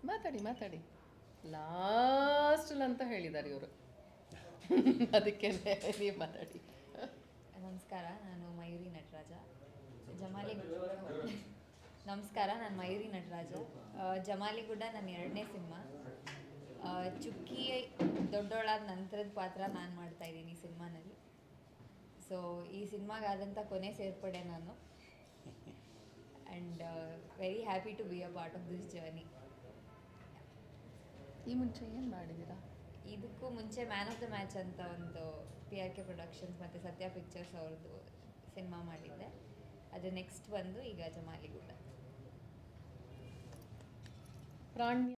ಮಾತಾಡಿ ಮಾತಾಡಿ ಲಾಸ್ಟಲ್ಲಿ ಅಂತ ಹೇಳಿದ್ದಾರೆ ಇವರು ಅದಕ್ಕೆ ನೀವು ಮಾತಾಡಿ ನಮಸ್ಕಾರ ನಾನು ಮಯೂರಿ ನಟರಾಜ ಜಮಾಲಿ ನಮಸ್ಕಾರ ನಾನು ಮಯೂರಿ ನಟರಾಜ ಆ, ಜಮಾಲಿಗುಡ್ಡ ನನ್ನ ಎರಡನೇ ಸಿನಿಮಾ ಆ, ಚುಕ್ಕಿ ದೊಡ್ಡೋಳಾದ ನಂತರದ ಪಾತ್ರ ನಾನು ಮಾಡ್ತಾ ಇದ್ದೀನಿ ಈ ಸಿನಿಮಾನಲ್ಲಿ ಸೊ ಈ ಸಿನಿಮಾಗಾದಂಥ ಕೊನೆ ಸೇರ್ಪಡೆ ನಾನು and very happy to be a part of this journey ಈ ಮುಂಚೆ ಏನು ಮಾಡಿದ್ದೀರಾ ಇದಕ್ಕೂ ಮುಂಚೆ ಮ್ಯಾನ್ ಆಫ್ ದ ಮ್ಯಾಚ್ ಅಂತ ಒಂದು ಪಿ ಆರ್ ಕೆ ಪ್ರೊಡಕ್ಷನ್ಸ್ ಮತ್ತು ಸತ್ಯ ಪಿಕ್ಚರ್ಸ್ ಅವ್ರದ್ದು ಸಿನಿಮಾ ಮಾಡಿದ್ದೆ ಅದು ನೆಕ್ಸ್ಟ್ ಬಂದು ಈಗ ಜಮಾಲಿಗುಡ್ಡ ಪ್ರಾಣ್ಯ